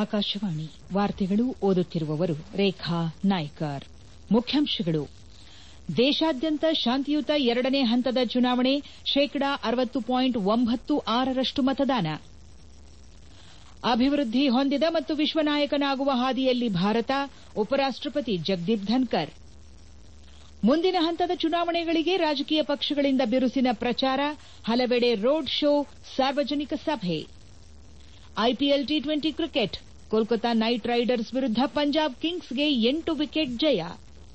ಆಕಾಶವಾಣಿ ವಾರ್ತೆಗಳು ಓದುತ್ತಿರುವವರು ರೇಖಾ ನಾಯ್ಕರ್ ಮುಖ್ಯಾಂಶಗಳು ದೇಶಾದ್ಯಂತ ಶಾಂತಿಯುತ ಎರಡನೇ ಹಂತದ ಚುನಾವಣೆ ಶೇಕಡಾ ಅರವತ್ತು ಪಾಯಿಂಟ್ ಒಂಬತ್ತು ಆರರಷ್ಟು ಮತದಾನ ಅಭಿವೃದ್ಧಿ ಹೊಂದಿದ ಮತ್ತು ವಿಶ್ವ ನಾಯಕನಾಗುವ ಹಾದಿಯಲ್ಲಿ ಭಾರತ ಉಪರಾಷ್ಟಪತಿ ಜಗದೀಪ್ ಧನ್ಕರ್ ಮುಂದಿನ ಹಂತದ ಚುನಾವಣೆಗಳಿಗೆ ರಾಜಕೀಯ ಪಕ್ಷಗಳಿಂದ ಬಿರುಸಿನ ಪ್ರಚಾರ ಹಲವೆಡೆ ರೋಡ್ ಶೋ ಸಾರ್ವಜನಿಕ ಸಭೆ IPL T twenty cricket Kolkata night Riders ವಿರುದ್ಧ ಪಂಜಾಬ್ ಕಿಂಗ್ಸ್ಗೆ ಎಂಟು ವಿಕೆಟ್ ಜಯ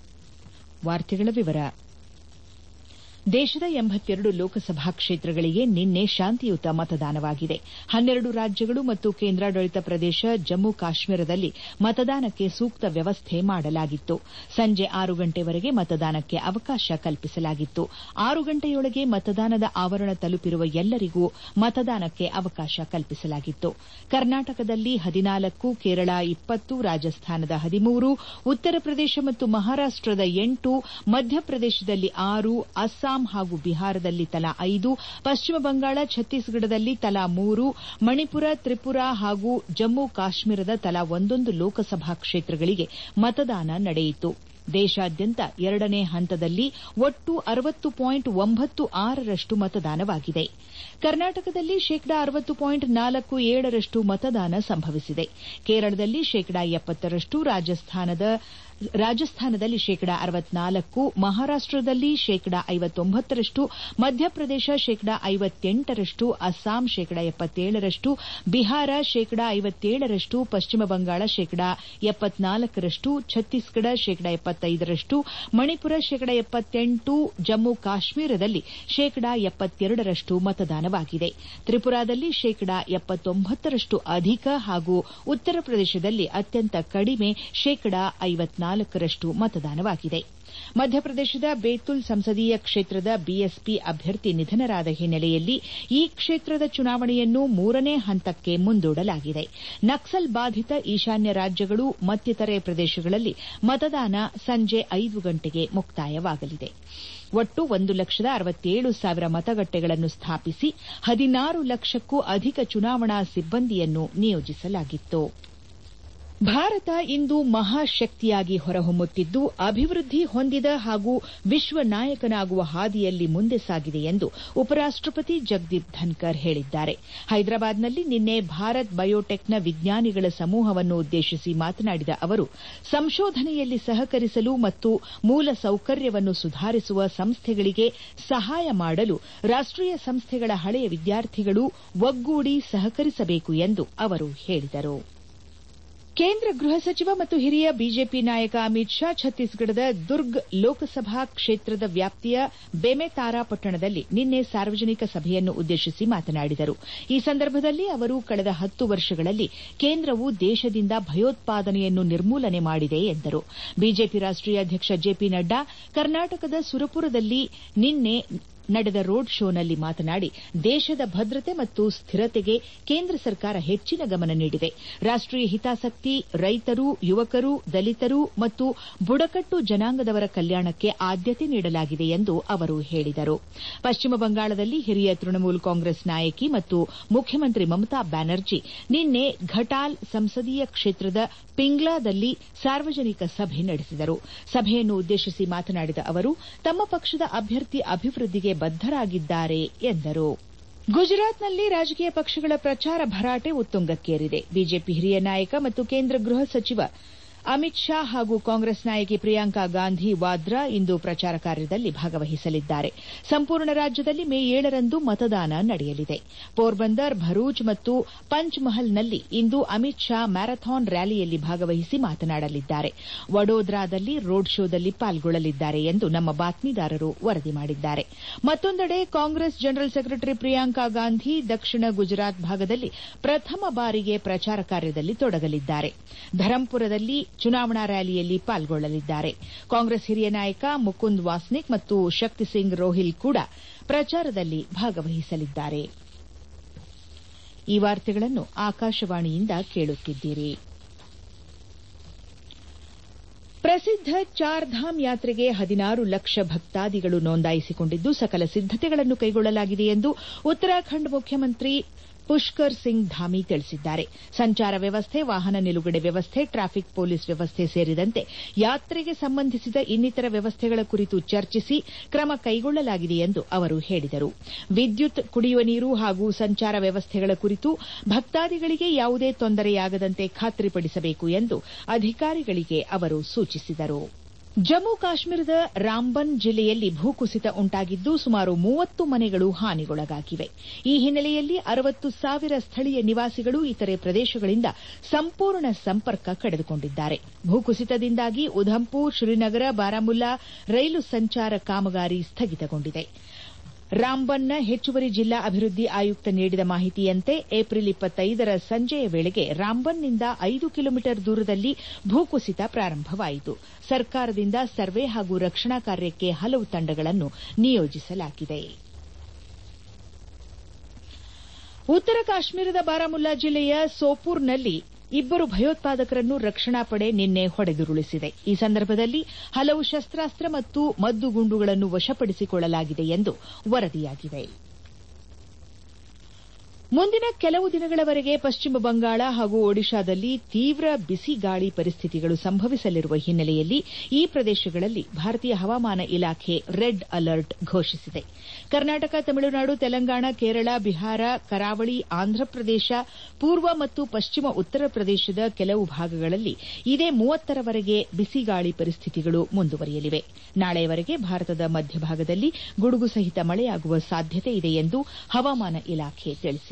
ದೇಶದ ಎಂಬತ್ತೆರಡು ಲೋಕಸಭಾ ಕ್ಷೇತ್ರಗಳಿಗೆ ನಿನ್ನೆ ಶಾಂತಿಯುತ ಮತದಾನವಾಗಿದೆ ಹನ್ನೆರಡು ರಾಜ್ಯಗಳು ಮತ್ತು ಕೇಂದ್ರಾಡಳಿತ ಪ್ರದೇಶ ಜಮ್ಮು ಕಾಶ್ಮೀರದಲ್ಲಿ ಮತದಾನಕ್ಕೆ ಸೂಕ್ತ ವ್ಯವಸ್ಥೆ ಮಾಡಲಾಗಿತ್ತು ಸಂಜೆ ಆರು ಗಂಟೆವರೆಗೆ ಮತದಾನಕ್ಕೆ ಅವಕಾಶ ಕಲ್ಪಿಸಲಾಗಿತ್ತು ಆರು ಗಂಟೆಯೊಳಗೆ ಮತದಾನದ ಆವರಣ ತಲುಪಿರುವ ಎಲ್ಲರಿಗೂ ಮತದಾನಕ್ಕೆ ಅವಕಾಶ ಕಲ್ಪಿಸಲಾಗಿತ್ತು ಕರ್ನಾಟಕದಲ್ಲಿ ಹದಿನಾಲ್ಕು ಕೇರಳ ಇಪ್ಪತ್ತು ರಾಜಸ್ಥಾನದ ಹದಿಮೂರು ಉತ್ತರ ಪ್ರದೇಶ ಮತ್ತು ಮಹಾರಾಷ್ಟದ ಎಂಟು ಮಧ್ಯಪ್ರದೇಶದಲ್ಲಿ ಆರು ಅಸ್ಸಾಂ ಹಾಗೂ ಬಿಹಾರದಲ್ಲಿ ತಲಾ ಐದು ಪಶ್ಚಿಮ ಬಂಗಾಳ ಛತ್ತೀಸ್ಗಢದಲ್ಲಿ ತಲಾ ಮೂರು ಮಣಿಪುರ ತ್ರಿಪುರಾ ಹಾಗೂ ಜಮ್ಮು ಕಾಶ್ಮೀರದ ತಲಾ ಒಂದೊಂದು ಲೋಕಸಭಾ ಕ್ಷೇತ್ರಗಳಿಗೆ ಮತದಾನ ನಡೆಯಿತು ದೇಶಾದ್ಯಂತ ಎರಡನೇ ಹಂತದಲ್ಲಿ ಒಟ್ಟು ಅರವತ್ತು ಪಾಯಿಂಟ್ ಒಂಬತ್ತು ಆರರಷ್ಟು ಮತದಾನವಾಗಿದೆ ಕರ್ನಾಟಕದಲ್ಲಿ ಶೇಕಡಾ ಅರವತ್ತು ಪಾಯಿಂಟ್ ನಾಲ್ಕು ಏಳರಷ್ಟು ಮತದಾನ ಸಂಭವಿಸಿದೆ ಕೇರಳದಲ್ಲಿ ಶೇಕಡಾ ಎಪ್ಪತ್ತರಷ್ಟು ರಾಜಸ್ಥಾನದಲ್ಲಿ ಶೇಕಡಾ ಅರವತ್ನಾಲ್ಕು ಮಹಾರಾಷ್ಟದಲ್ಲಿ ಶೇಕಡಾ ಐವತ್ತೊಂಬತ್ತರಷ್ಟು ಮಧ್ಯಪ್ರದೇಶ ಶೇಕಡಾ ಐವತ್ತೆಂಟರಷ್ಟು ಅಸ್ಸಾಂ ಶೇಕಡಾ ಎಪ್ಪತ್ತೇಳರಷ್ಟು ಬಿಹಾರ ಶೇಕಡಾ ಐವತ್ತೇಳರಷ್ಟು ಪಶ್ಚಿಮ ಬಂಗಾಳ ಶೇಕಡಾ ಎಪ್ಪತ್ನಾಲ್ಕರಷ್ಟು ಛತ್ತೀಸ್ಗಢ ಶೇಕಡಾ ಎಪ್ಪತ್ತೈದರಷ್ಟು ಮಣಿಪುರ ಶೇಕಡಾ ಎಪ್ಪತ್ತೆಂಟು ಜಮ್ಮು ಕಾಶ್ಮೀರದಲ್ಲಿ ಶೇಕಡಾ ಎಪ್ಪತ್ತೆರಡರಷ್ಟು ಮತದಾನವಾಗಿದೆ ತ್ರಿಪುರಾದಲ್ಲಿ ಶೇಕಡಾ ಎಪ್ಪತ್ತೊಂಬತ್ತರಷ್ಟು ಅಧಿಕ ಹಾಗೂ ಉತ್ತರ ಪ್ರದೇಶದಲ್ಲಿ ಅತ್ಯಂತ ಕಡಿಮೆ ಶೇಕಡಾ ಐವತ್ನಾಲ್ಕರಷ್ಟು ಮತದಾನವಾಗಿದೆ ಮಧ್ಯಪ್ರದೇಶದ ಬೇತುಲ್ ಸಂಸದೀಯ ಕ್ಷೇತ್ರದ ಬಿಎಸ್ಪಿ ಅಭ್ಯರ್ಥಿ ನಿಧನರಾದ ಹಿನ್ನೆಲೆಯಲ್ಲಿ ಈ ಕ್ಷೇತ್ರದ ಚುನಾವಣೆಯನ್ನು ಮೂರನೇ ಹಂತಕ್ಕೆ ಮುಂದೂಡಲಾಗಿದೆ ನಕ್ಸಲ್ ಬಾಧಿತ ಈಶಾನ್ಯ ರಾಜ್ಯಗಳು ಮತ್ತಿತರೆ ಪ್ರದೇಶಗಳಲ್ಲಿ ಮತದಾನ ಸಂಜೆ ಐದು ಗಂಟೆಗೆ ಮುಕ್ತಾಯವಾಗಲಿದೆ ಒಟ್ಟು ಒಂದು ಲಕ್ಷದ ಅರವತ್ತೇಳು ಸಾವಿರ ಮತಗಟ್ಟೆಗಳನ್ನು ಸ್ಥಾಪಿಸಿ ಹದಿನಾರು ಲಕ್ಷಕ್ಕೂ ಅಧಿಕ ಚುನಾವಣಾ ಸಿಬ್ಬಂದಿಯನ್ನು ನಿಯೋಜಿಸಲಾಗಿತ್ತು ಭಾರತ ಇಂದು ಮಹಾಶಕ್ತಿಯಾಗಿ ಹೊರಹೊಮ್ಮುತ್ತಿದ್ದು ಅಭಿವೃದ್ಧಿ ಹೊಂದಿದ ಹಾಗೂ ವಿಶ್ವ ನಾಯಕನಾಗುವ ಹಾದಿಯಲ್ಲಿ ಮುಂದೆ ಸಾಗಿದೆ ಎಂದು ಉಪರಾಷ್ಟಪತಿ ಜಗದೀಪ್ ಧನ್ಕರ್ ಹೇಳಿದ್ದಾರೆ ಹೈದರಾಬಾದ್ನಲ್ಲಿ ನಿನ್ನೆ ಭಾರತ್ ಬಯೋಟೆಕ್ನ ವಿಜ್ಞಾನಿಗಳ ಸಮೂಹವನ್ನು ಉದ್ದೇಶಿಸಿ ಮಾತನಾಡಿದ ಅವರು ಸಂಶೋಧನೆಯಲ್ಲಿ ಸಹಕರಿಸಲು ಮತ್ತು ಮೂಲ ಸೌಕರ್ಯವನ್ನು ಸುಧಾರಿಸುವ ಸಂಸ್ಥೆಗಳಿಗೆ ಸಹಾಯ ಮಾಡಲು ರಾಷ್ಟೀಯ ಸಂಸ್ಥೆಗಳ ಹಳೆಯ ವಿದ್ಯಾರ್ಥಿಗಳು ಒಗ್ಗೂಡಿ ಸಹಕರಿಸಬೇಕು ಎಂದು ಅವರು ಹೇಳಿದರು ಕೇಂದ್ರ ಗೃಹ ಸಚಿವ ಮತ್ತು ಹಿರಿಯ ಬಿಜೆಪಿ ನಾಯಕ ಅಮಿತ್ ಶಾ ಛತ್ತೀಸ್ಗಢದ ದುರ್ಗ್ ಲೋಕಸಭಾ ಕ್ಷೇತ್ರದ ವ್ಯಾಪ್ತಿಯ ಬೆಮೆತಾರಾ ಪಟ್ಟಣದಲ್ಲಿ ನಿನ್ನೆ ಸಾರ್ವಜನಿಕ ಸಭೆಯನ್ನು ಉದ್ದೇಶಿಸಿ ಮಾತನಾಡಿದರು ಈ ಸಂದರ್ಭದಲ್ಲಿ ಅವರು ಕಳೆದ ಹತ್ತು ವರ್ಷಗಳಲ್ಲಿ ಕೇಂದ್ರವು ದೇಶದಿಂದ ಭಯೋತ್ಪಾದನೆಯನ್ನು ನಿರ್ಮೂಲನೆ ಮಾಡಿದೆ ಎಂದರು ಬಿಜೆಪಿ ರಾಷ್ಟೀಯ ಅಧ್ಯಕ್ಷ ಜೆಪಿ ನಡ್ಡಾ ಕರ್ನಾಟಕದ ಸುರಪುರದಲ್ಲಿ ನಿನ್ನೆ ನಡೆದ ರೋಡ್ ಶೋನಲ್ಲಿ ಮಾತನಾಡಿ ದೇಶದ ಭದ್ರತೆ ಮತ್ತು ಸ್ಥಿರತೆಗೆ ಕೇಂದ್ರ ಸರ್ಕಾರ ಹೆಚ್ಚಿನ ಗಮನ ನೀಡಿದೆ ರಾಷ್ಟೀಯ ಹಿತಾಸಕ್ತಿ ರೈತರು ಯುವಕರು ದಲಿತರು ಮತ್ತು ಬುಡಕಟ್ಟು ಜನಾಂಗದವರ ಕಲ್ಯಾಣಕ್ಕೆ ಆದ್ಯತೆ ನೀಡಲಾಗಿದೆ ಎಂದು ಅವರು ಹೇಳಿದರು ಪಶ್ಚಿಮ ಬಂಗಾಳದಲ್ಲಿ ಹಿರಿಯ ತೃಣಮೂಲ ಕಾಂಗ್ರೆಸ್ ನಾಯಕಿ ಮತ್ತು ಮುಖ್ಯಮಂತ್ರಿ ಮಮತಾ ಬ್ಯಾನರ್ಜಿ ನಿನ್ನೆ ಘಟಾಲ್ ಸಂಸದೀಯ ಕ್ಷೇತ್ರದ ಪಿಂಗ್ಲಾದಲ್ಲಿ ಸಾರ್ವಜನಿಕ ಸಭೆ ನಡೆಸಿದರು ಸಭೆಯನ್ನು ಉದ್ದೇಶಿಸಿ ಮಾತನಾಡಿದ ಅವರು ತಮ್ಮ ಪಕ್ಷದ ಅಭ್ಯರ್ಥಿ ಅಭಿವೃದ್ಧಿಗೆ ಬದ್ದರಾಗಿದ್ದಾರೆ ಎಂದರು ಗುಜರಾತ್ನಲ್ಲಿ ರಾಜಕೀಯ ಪಕ್ಷಗಳ ಪ್ರಚಾರ ಭರಾಟೆ ಉತ್ತುಂಗಕ್ಕೇರಿದೆ ಬಿಜೆಪಿ ಹಿರಿಯ ನಾಯಕ ಮತ್ತು ಕೇಂದ್ರ ಗೃಹ ಸಚಿವ ಅಮಿತ್ ಶಾ ಹಾಗೂ ಕಾಂಗ್ರೆಸ್ ನಾಯಕಿ ಪ್ರಿಯಾಂಕಾ ಗಾಂಧಿ ವಾದ್ರಾ ಇಂದು ಪ್ರಚಾರ ಕಾರ್ಯದಲ್ಲಿ ಭಾಗವಹಿಸಲಿದ್ದಾರೆ ಸಂಪೂರ್ಣ ರಾಜ್ಯದಲ್ಲಿ ಮೇ ಏಳರಂದು ಮತದಾನ ನಡೆಯಲಿದೆ ಪೋರ್ಬಂದರ್ ಭರೂಚ್ ಮತ್ತು ಪಂಚ್ಮಹಲ್ನಲ್ಲಿ ಇಂದು ಅಮಿತ್ ಶಾ ಮ್ಯಾರಥಾನ್ ರ್ಯಾಲಿಯಲ್ಲಿ ಭಾಗವಹಿಸಿ ಮಾತನಾಡಲಿದ್ದಾರೆ ವಡೋದರಾದಲ್ಲಿ ರೋಡ್ ಶೋದಲ್ಲಿ ಪಾಲ್ಗೊಳ್ಳಲಿದ್ದಾರೆ ಎಂದು ನಮ್ಮ ಬಾತ್ಮೀದಾರರು ವರದಿ ಮಾಡಿದ್ದಾರೆ ಮತ್ತೊಂದೆಡೆ ಕಾಂಗ್ರೆಸ್ ಜನರಲ್ ಸೆಕ್ರೆಟರಿ ಪ್ರಿಯಾಂಕಾ ಗಾಂಧಿ ದಕ್ಷಿಣ ಗುಜರಾತ್ ಭಾಗದಲ್ಲಿ ಪ್ರಥಮ ಬಾರಿಗೆ ಪ್ರಚಾರ ಕಾರ್ಯದಲ್ಲಿ ತೊಡಗಲಿದ್ದಾರೆ ಧರಂಪುರದಲ್ಲಿ ಚುನಾವಣಾ ರ್ಯಾಲಿಯಲ್ಲಿ ಪಾಲ್ಗೊಳ್ಳಲಿದ್ದಾರೆ ಕಾಂಗ್ರೆಸ್ ಹಿರಿಯ ನಾಯಕ ಮುಕುಂದ್ ವಾಸ್ನಿಕ್ ಮತ್ತು ಶಕ್ತಿ ಸಿಂಗ್ ರೋಹಿಲ್ ಕೂಡ ಪ್ರಚಾರದಲ್ಲಿ ಭಾಗವಹಿಸಲಿದ್ದಾರೆ ಈ ವಾರ್ತೆಗಳನ್ನು ಆಕಾಶವಾಣಿಯಿಂದ ಕೇಳುತ್ತಿದ್ದೀರಿ ಪ್ರಸಿದ್ದ ಚಾರ್ಧಾಮ್ ಯಾತ್ರೆಗೆ ಹದಿನಾರು ಲಕ್ಷ ಭಕ್ತಾದಿಗಳು ನೋಂದಾಯಿಸಿಕೊಂಡಿದ್ದು ಸಕಲ ಸಿದ್ದತೆಗಳನ್ನು ಕೈಗೊಳ್ಳಲಾಗಿದೆ ಎಂದು ಉತ್ತರಾಖಂಡ್ ಮುಖ್ಯಮಂತ್ರಿ ಪುಷ್ಕರ್ ಸಿಂಗ್ ಧಾಮಿ ತಿಳಿಸಿದ್ದಾರೆ ಸಂಚಾರ ವ್ಯವಸ್ಥೆ ವಾಹನ ನಿಲುಗಡೆ ವ್ಯವಸ್ಥೆ ಟ್ರಾಫಿಕ್ ಪೊಲೀಸ್ ವ್ಯವಸ್ಥೆ ಸೇರಿದಂತೆ ಯಾತ್ರೆಗೆ ಸಂಬಂಧಿಸಿದ ಇನ್ನಿತರ ವ್ಯವಸ್ಥೆಗಳ ಕುರಿತು ಚರ್ಚಿಸಿ ಕ್ರಮ ಕೈಗೊಳ್ಳಲಾಗಿದೆ ಎಂದು ಅವರು ಹೇಳಿದರು ವಿದ್ಯುತ್ ಕುಡಿಯುವ ನೀರು ಹಾಗೂ ಸಂಚಾರ ವ್ಯವಸ್ಥೆಗಳ ಕುರಿತು ಭಕ್ತಾದಿಗಳಿಗೆ ಯಾವುದೇ ತೊಂದರೆಯಾಗದಂತೆ ಖಾತ್ರಿಪಡಿಸಬೇಕು ಎಂದು ಅಧಿಕಾರಿಗಳಿಗೆ ಅವರು ಸೂಚಿಸಿದರು ಜಮ್ಮು ಕಾಶ್ಮೀರದ ರಾಂಬನ್ ಜಿಲ್ಲೆಯಲ್ಲಿ ಭೂಕುಸಿತ ಉಂಟಾಗಿದ್ದು ಸುಮಾರು ಮೂವತ್ತು ಮನೆಗಳು ಹಾನಿಗೊಳಗಾಗಿವೆ ಈ ಹಿನ್ನೆಲೆಯಲ್ಲಿ ಅರವತ್ತು ಸಾವಿರ ಸ್ಥಳೀಯ ನಿವಾಸಿಗಳು ಇತರೆ ಪ್ರದೇಶಗಳಿಂದ ಸಂಪೂರ್ಣ ಸಂಪರ್ಕ ಕಡಿದುಕೊಂಡಿದ್ದಾರೆ ಭೂಕುಸಿತದಿಂದಾಗಿ ಉಧಂಪುರ್ ಶ್ರೀನಗರ ಬಾರಾಮುಲ್ಲಾ ರೈಲು ಸಂಚಾರ ಕಾಮಗಾರಿ ಸ್ಥಗಿತಗೊಂಡಿದೆ ರಾಂಬನ್ನ ಹೆಚ್ಚುವರಿ ಜಿಲ್ಲಾ ಅಭಿವೃದ್ಧಿ ಆಯುಕ್ತ ನೀಡಿದ ಮಾಹಿತಿಯಂತೆ ಏಪ್ರಿಲ್ ಇಪ್ಪತ್ತೈದರ ಸಂಜೆಯ ವೇಳೆಗೆ ರಾಂಬನ್ನಿಂದ ಐದು ಕಿಲೋಮೀಟರ್ ದೂರದಲ್ಲಿ ಭೂಕುಸಿತ ಪ್ರಾರಂಭವಾಯಿತು ಸರ್ಕಾರದಿಂದ ಸರ್ವೆ ಹಾಗೂ ರಕ್ಷಣಾ ಕಾರ್ಯಕ್ಕೆ ಹಲವು ತಂಡಗಳನ್ನು ನಿಯೋಜಿಸಲಾಗಿದೆ ಉತ್ತರ ಕಾಶ್ಮೀರದ ಬಾರಾಮುಲ್ಲಾ ಜಿಲ್ಲೆಯ ಸೋಪುರ್ನಲ್ಲಿ ಇಬ್ಬರು ಭಯೋತ್ಪಾದಕರನ್ನು ರಕ್ಷಣಾ ಪಡೆ ನಿನ್ನೆ ಹೊಡೆದುರುಳಿಸಿದೆ ಈ ಸಂದರ್ಭದಲ್ಲಿ ಹಲವು ಶಸ್ತಾಸ್ತ್ರ ಮತ್ತು ಮದ್ದುಗುಂಡುಗಳನ್ನು ವಶಪಡಿಸಿಕೊಳ್ಳಲಾಗಿದೆ ಎಂದು ವರದಿಯಾಗಿದೆ ಮುಂದಿನ ಕೆಲವು ದಿನಗಳವರೆಗೆ ಪಶ್ಚಿಮ ಬಂಗಾಳ ಹಾಗೂ ಒಡಿಶಾದಲ್ಲಿ ತೀವ್ರ ಬಿಸಿ ಗಾಳಿ ಪರಿಸ್ಥಿತಿಗಳು ಸಂಭವಿಸಲಿರುವ ಹಿನ್ನೆಲೆಯಲ್ಲಿ ಈ ಪ್ರದೇಶಗಳಲ್ಲಿ ಭಾರತೀಯ ಹವಾಮಾನ ಇಲಾಖೆ ರೆಡ್ ಅಲರ್ಟ್ ಘೋಷಿಸಿದೆ ಕರ್ನಾಟಕ ತಮಿಳುನಾಡು ತೆಲಂಗಾಣ ಕೇರಳ ಬಿಹಾರ ಕರಾವಳಿ ಆಂಧ್ರಪ್ರದೇಶ ಪೂರ್ವ ಮತ್ತು ಪಶ್ಚಿಮ ಉತ್ತರ ಪ್ರದೇಶದ ಕೆಲವು ಭಾಗಗಳಲ್ಲಿ ಇದೇ ಮೂವತ್ತರವರೆಗೆ ಬಿಸಿಗಾಳಿ ಪರಿಸ್ಥಿತಿಗಳು ಮುಂದುವರಿಯಲಿವೆ ನಾಳೆಯವರೆಗೆ ಭಾರತದ ಮಧ್ಯಭಾಗದಲ್ಲಿ ಗುಡುಗು ಸಹಿತ ಮಳೆಯಾಗುವ ಸಾಧ್ಯತೆ ಇದೆ ಎಂದು ಹವಾಮಾನ ಇಲಾಖೆ ತಿಳಿಸಿದೆ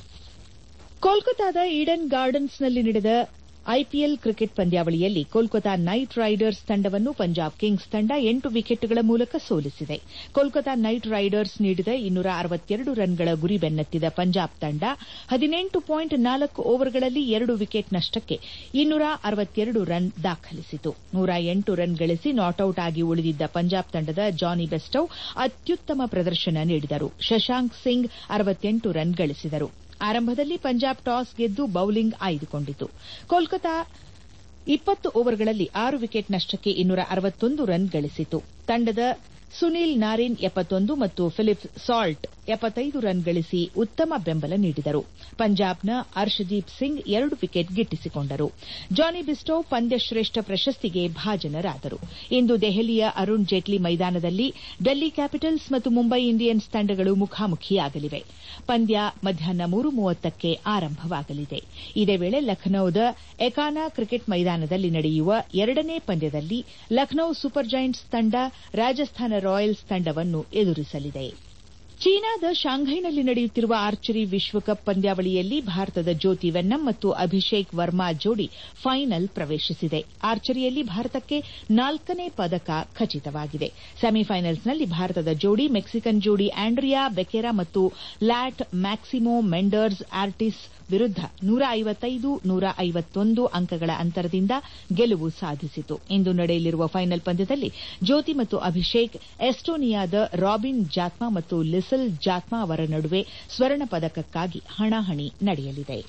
ಕೋಲ್ಕತಾದ ಈಡನ್ ಗಾರ್ಡನ್ಸ್ನಲ್ಲಿ ನಡೆದ ಐಪಿಎಲ್ ಕ್ರಿಕೆಟ್ ಪಂದ್ಯಾವಳಿಯಲ್ಲಿ ಕೋಲ್ಕತಾ ನೈಟ್ ರೈಡರ್ಸ್ ತಂಡವನ್ನು ಪಂಜಾಬ್ ಕಿಂಗ್ಸ್ ತಂಡ ಎಂಟು ವಿಕೆಟ್ಗಳ ಮೂಲಕ ಸೋಲಿಸಿದೆ ಕೋಲ್ಕತಾ ನೈಟ್ ರೈಡರ್ಸ್ ನೀಡಿದ ಇನ್ನೂರ ಅರವತ್ತೆರಡು ರನ್ಗಳ ಗುರಿ ಬೆನ್ನತ್ತಿದ ಪಂಜಾಬ್ ತಂಡ ಹದಿನೆಂಟು ಪಾಯಿಂಟ್ ನಾಲ್ಕು ಓವರ್ಗಳಲ್ಲಿ ಎರಡು ವಿಕೆಟ್ ನಷ್ಟಕ್ಕೆ ಇನ್ನೂರ ಅರವತ್ತೆರಡು ರನ್ ದಾಖಲಿಸಿತು ನೂರ ಎಂಟು ರನ್ ಗಳಿಸಿ ನಾಟ್ಔಟ್ ಆಗಿ ಉಳಿದಿದ್ದ ಪಂಜಾಬ್ ತಂಡದ ಜಾನಿ ಬೆಸ್ಟೌ ಅತ್ಯುತ್ತಮ ಪ್ರದರ್ಶನ ನೀಡಿದರು ಶಶಾಂಕ್ ಸಿಂಗ್ ಅರವತ್ತೆಂಟು ರನ್ ಗಳಿಸಿದರು ಆರಂಭದಲ್ಲಿ ಪಂಜಾಬ್ ಟಾಸ್ ಗೆದ್ದು ಬೌಲಿಂಗ್ ಆಯ್ದುಕೊಂಡಿತು ಕೋಲ್ಕತಾ ಇಪ್ಪತ್ತು ಓವರ್ಗಳಲ್ಲಿ ಆರು ವಿಕೆಟ್ ನಷ್ಟಕ್ಕೆ ಇನ್ನೂರ ಅರವತ್ತೊಂದು ರನ್ ಗಳಿಸಿತು ತಂಡದ ಸುನೀಲ್ ನಾರಿನ್ ಎಪ್ಪತ್ತೊಂದು ಮತ್ತು ಫಿಲಿಪ್ ಸಾಲ್ಟ್ ಎಪ್ಪತ್ತೈದು ರನ್ ಗಳಿಸಿ ಉತ್ತಮ ಬೆಂಬಲ ನೀಡಿದರು ಪಂಜಾಬ್ನ ಅರ್ಷದೀಪ್ ಸಿಂಗ್ ಎರಡು ವಿಕೆಟ್ ಗಿಟ್ಟಿಸಿಕೊಂಡರು ಜಾನಿ ಬಿಸ್ಟೋ ಪಂದ್ಯಶ್ರೇಷ್ಠ ಪ್ರಶಸ್ತಿಗೆ ಭಾಜನರಾದರು ಇಂದು ದೆಹಲಿಯ ಅರುಣ್ ಜೇಟ್ಲಿ ಮೈದಾನದಲ್ಲಿ ಡೆಲ್ಲಿ ಕ್ಯಾಪಿಟಲ್ಸ್ ಮತ್ತು ಮುಂಬೈ ಇಂಡಿಯನ್ಸ್ ತಂಡಗಳು ಮುಖಾಮುಖಿಯಾಗಲಿವೆ ಪಂದ್ಯ ಮಧ್ಯಾಹ್ನ ಮೂರು ಮೂವತ್ತಕ್ಕೆ ಆರಂಭವಾಗಲಿದೆ ಇದೇ ವೇಳೆ ಲಖನೌದ ಎಕಾನಾ ಕ್ರಿಕೆಟ್ ಮೈದಾನದಲ್ಲಿ ನಡೆಯುವ ಎರಡನೇ ಪಂದ್ಯದಲ್ಲಿ ಲಖನೌ ಸೂಪರ್ ಜೈಂಟ್ಸ್ ತಂಡ ರಾಜಸ್ಥಾನ ರಾಯಲ್ಸ್ ತಂಡವನ್ನು ಎದುರಿಸಲಿದೆ ಚೀನಾದ ಶಾಂಘೈನಲ್ಲಿ ನಡೆಯುತ್ತಿರುವ ಆರ್ಚರಿ ವಿಶ್ವಕಪ್ ಪಂದ್ಯಾವಳಿಯಲ್ಲಿ ಭಾರತದ ಜ್ಯೋತಿ ವೆನ್ನಂ ಮತ್ತು ಅಭಿಷೇಕ್ ವರ್ಮಾ ಜೋಡಿ ಫೈನಲ್ ಪ್ರವೇಶಿಸಿದೆ ಆರ್ಚರಿಯಲ್ಲಿ ಭಾರತಕ್ಕೆ ನಾಲ್ಕನೇ ಪದಕ ಖಚಿತವಾಗಿದೆ ಸೆಮಿಫೈನಲ್ಸ್ನಲ್ಲಿ ಭಾರತದ ಜೋಡಿ ಮೆಕ್ಸಿಕನ್ ಜೋಡಿ ಆಂಡ್ರಿಯಾ ಬೆಕೆರಾ ಮತ್ತು ಲ್ಯಾಟ್ ಮ್ಯಾಕ್ಸಿಮೋ ಮೆಂಡರ್ಸ್ ಆರ್ಟಿಸ್ ವಿರುದ್ದ ನೂರ ಐವತ್ತೈದು ನೂರ ಐವತ್ತೊಂದು ಅಂಕಗಳ ಅಂತರದಿಂದ ಗೆಲುವು ಸಾಧಿಸಿತು ಇಂದು ನಡೆಯಲಿರುವ ಫೈನಲ್ ಪಂದ್ಯದಲ್ಲಿ ಜ್ಯೋತಿ ಮತ್ತು ಅಭಿಷೇಕ್ ಎಸ್ಟೋನಿಯಾದ ರಾಬಿನ್ ಜಾತ್ಮಾ ಮತ್ತು ಲಿಸಲ್ ಜಾತ್ಮಾ ಅವರ ನಡುವೆ ಸ್ವರ್ಣ ಪದಕಕ್ಕಾಗಿ ಹಣಾಹಣಿ ನಡೆಯಲಿದೆ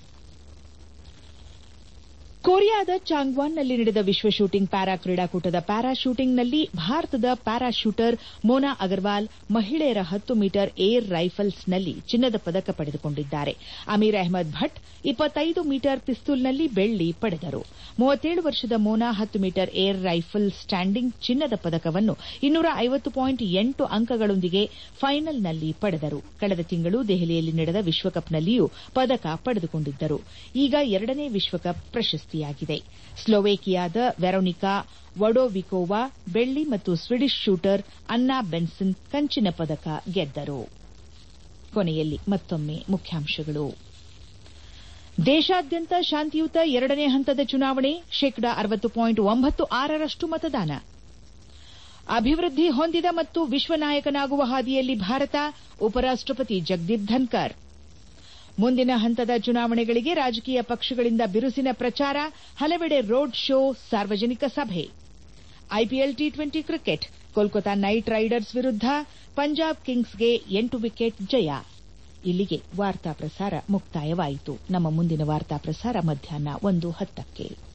ಕೊರಿಯಾದ ಚಾಂಗ್ವಾನ್ನಲ್ಲಿ ನಡೆದ ವಿಶ್ವ ಶೂಟಿಂಗ್ ಪ್ಯಾರಾ ಕ್ರೀಡಾಕೂಟದ ಪ್ಯಾರಾ ಶೂಟಿಂಗ್ನಲ್ಲಿ ಭಾರತದ ಪ್ಯಾರಾ ಶೂಟರ್ ಮೋನಾ ಅಗರ್ವಾಲ್ ಮಹಿಳೆಯರ ಹತ್ತು ಮೀಟರ್ ಏರ್ ರೈಫಲ್ಸ್ನಲ್ಲಿ ಚಿನ್ನದ ಪದಕ ಪಡೆದುಕೊಂಡಿದ್ದಾರೆ ಅಮೀರ್ ಅಹ್ಮದ್ ಭಟ್ ಇಪ್ಪತ್ತೈದು ಮೀಟರ್ ಪಿಸ್ತೂಲ್ನಲ್ಲಿ ಬೆಳ್ಳಿ ಪಡೆದರು ಮೂವತ್ತೇಳು ವರ್ಷದ ಮೋನಾ ಹತ್ತು ಮೀಟರ್ ಏರ್ ರೈಫಲ್ ಸ್ಟ್ಯಾಂಡಿಂಗ್ ಚಿನ್ನದ ಪದಕವನ್ನು ಇನ್ನೂರ ಐವತ್ತು ಪಾಯಿಂಟ್ ಎಂಟು ಅಂಕಗಳೊಂದಿಗೆ ಫೈನಲ್ನಲ್ಲಿ ಪಡೆದರು ಕಳೆದ ತಿಂಗಳು ದೆಹಲಿಯಲ್ಲಿ ನಡೆದ ವಿಶ್ವಕಪ್ನಲ್ಲಿಯೂ ಪದಕ ಪಡೆದುಕೊಂಡಿದ್ದರು ಈಗ ಎರಡನೇ ವಿಶ್ವಕಪ್ ಪ್ರಶಸ್ತಿಯಾಗಿದೆ ಸ್ಲೋವೇಕಿಯಾದ ವೆರೋನಿಕಾ ವಡೋವಿಕೋವಾ ಬೆಳ್ಳಿ ಮತ್ತು ಸ್ವಿಡಿಷ್ ಶೂಟರ್ ಅನ್ನಾ ಬೆನ್ಸನ್ ಕಂಚಿನ ಪದಕ ಗೆದ್ದರು ಕೊನೆಯಲ್ಲಿ ಮತ್ತೊಮ್ಮೆ ಮುಖ್ಯಾಂಶಗಳು ದೇಶಾದ್ಯಂತ ಶಾಂತಿಯುತ ಎರಡನೇ ಹಂತದ ಚುನಾವಣೆ ಶೇಕಡಾ ಅರವತ್ತು ಪಾಯಿಂಟ್ ಒಂಬತ್ತು ಆರರಷ್ಟು ಮತದಾನ ಅಭಿವೃದ್ಧಿ ಹೊಂದಿದ ಮತ್ತು ವಿಶ್ವ ನಾಯಕನಾಗುವ ಹಾದಿಯಲ್ಲಿ ಭಾರತ ಉಪರಾಷ್ಟಪತಿ ಜಗದೀಪ್ ಧನ್ಕರ್ ಮುಂದಿನ ಹಂತದ ಚುನಾವಣೆಗಳಿಗೆ ರಾಜಕೀಯ ಪಕ್ಷಗಳಿಂದ ಬಿರುಸಿನ ಪ್ರಚಾರ ಹಲವೆಡೆ ರೋಡ್ ಶೋ ಸಾರ್ವಜನಿಕ ಸಭೆ IPL T twenty cricket Kolkata night riders ವಿರುದ್ದ ಪಂಜಾಬ್ ಕಿಂಗ್ಸ್ಗೆ ಎಂಟು ವಿಕೆಟ್ ಜಯ ಇಲ್ಲಿಗೆ ವಾರ್ತಾ ಪ್ರಸಾರ ಮುಕ್ತಾಯವಾಯಿತು ನಮ್ಮ ಮುಂದಿನ ವಾರ್ತಾ ಪ್ರಸಾರ ಮಧ್ಯಾಹ್ನ ಒಂದು ಹತ್ತಕ್ಕೆ